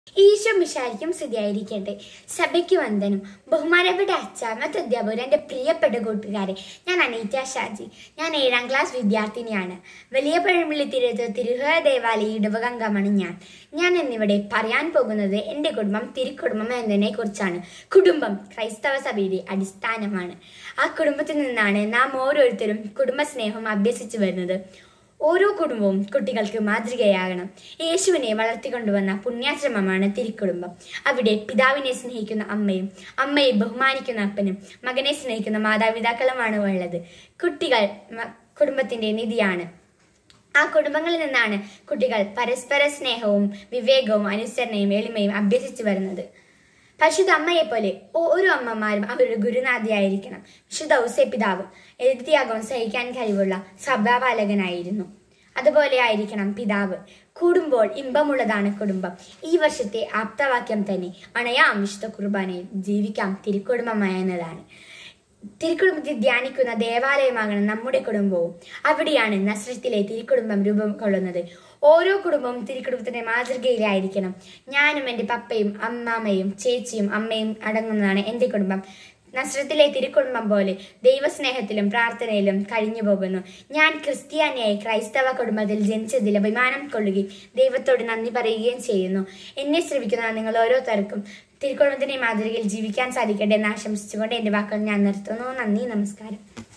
ഈശോ മിശാരിക്കും സ്ഥിതിയായിരിക്കട്ടെ സഭയ്ക്ക് വന്ദനം ബഹുമാനപ്പെട്ട അച്ഛ മറ്റ് അധ്യാപകർ എൻ്റെ പ്രിയപ്പെട്ട കൂട്ടുകാരെ ഞാൻ അനീറ്റ ഷാജി ഞാൻ ഏഴാം ക്ലാസ് വിദ്യാർത്ഥിനിയാണ് വലിയ പഴമ്പള്ളി തിരുത്ത് തിരുഹ ദേവാലയ ഇടവകംഗമാണ് ഞാൻ ഞാൻ ഇന്നിവിടെ പറയാൻ പോകുന്നത് എൻ്റെ കുടുംബം തിരുക്കുടുംബം എന്നതിനെ കുറിച്ചാണ് കുടുംബം ക്രൈസ്തവ സഭയുടെ അടിസ്ഥാനമാണ് ആ കുടുംബത്തിൽ നിന്നാണ് നാം ഓരോരുത്തരും കുടുംബസ്നേഹം അഭ്യസിച്ചു വരുന്നത് ഓരോ കുടുംബവും കുട്ടികൾക്ക് മാതൃകയാകണം യേശുവിനെ വളർത്തിക്കൊണ്ടുവന്ന പുണ്യാശ്രമമാണ് തിരുക്കുടുംബം അവിടെ പിതാവിനെ സ്നേഹിക്കുന്ന അമ്മയും അമ്മയെ ബഹുമാനിക്കുന്ന അപ്പനും മകനെ സ്നേഹിക്കുന്ന മാതാപിതാക്കളുമാണ് ഉള്ളത് കുട്ടികൾ മ- കുടുംബത്തിന്റെ നിധിയാണ് ആ കുടുംബങ്ങളിൽ നിന്നാണ് കുട്ടികൾ പരസ്പര സ്നേഹവും വിവേകവും അനുസരണയും എളിമയും അഭ്യസിച്ചു വരുന്നത് പരിശുദ്ധ അമ്മയെ പോലെ ഓരോ അമ്മമാരും അവരുടെ ഗുരുനാഥിയായിരിക്കണം വിശുദ്ധ ഔസേ പിതാവ് എഴുത്തിയാകവും സഹിക്കാൻ കഴിവുള്ള സഭാപാലകനായിരുന്നു അതുപോലെ ആയിരിക്കണം പിതാവ് കൂടുമ്പോൾ ഇമ്പമുള്ളതാണ് കുടുംബം ഈ വർഷത്തെ ആപ്തവാക്യം തന്നെ അണയാം വിശുദ്ധ കുർബാനയിൽ ജീവിക്കാം തിരുക്കുടുംബമായ എന്നതാണ് തിരുക്കുടുംബത്തിൽ ധ്യാനിക്കുന്ന ദേവാലയമാകണം നമ്മുടെ കുടുംബവും അവിടെയാണ് നസ്രത്തിലെ തിരുക്കുടുംബം രൂപം കൊള്ളുന്നത് ഓരോ കുടുംബവും തിരുക്കുടുംബത്തിന്റെ മാതൃകയിലായിരിക്കണം ഞാനും എൻ്റെ പപ്പയും അമ്മാമ്മയും ചേച്ചിയും അമ്മയും അടങ്ങുന്നതാണ് എൻ്റെ കുടുംബം നസ്രത്തിലെ തിരുക്കുടുംബം പോലെ ദൈവസ്നേഹത്തിലും പ്രാർത്ഥനയിലും കഴിഞ്ഞു പോകുന്നു ഞാൻ ക്രിസ്ത്യാനിയായി ക്രൈസ്തവ കുടുംബത്തിൽ ജനിച്ചതിൽ അഭിമാനം കൊള്ളുകയും ദൈവത്തോട് നന്ദി പറയുകയും ചെയ്യുന്നു എന്നെ ശ്രമിക്കുന്ന നിങ്ങൾ ഓരോരുത്തർക്കും തിരുക്കുടുംബത്തിന്റെ മാതൃകയിൽ ജീവിക്കാൻ സാധിക്കട്ടെ എന്ന് ആശംസിച്ചുകൊണ്ട് എൻ്റെ വാക്കുകൾ ഞാൻ നിർത്തുന്നു നന്ദി നമസ്കാരം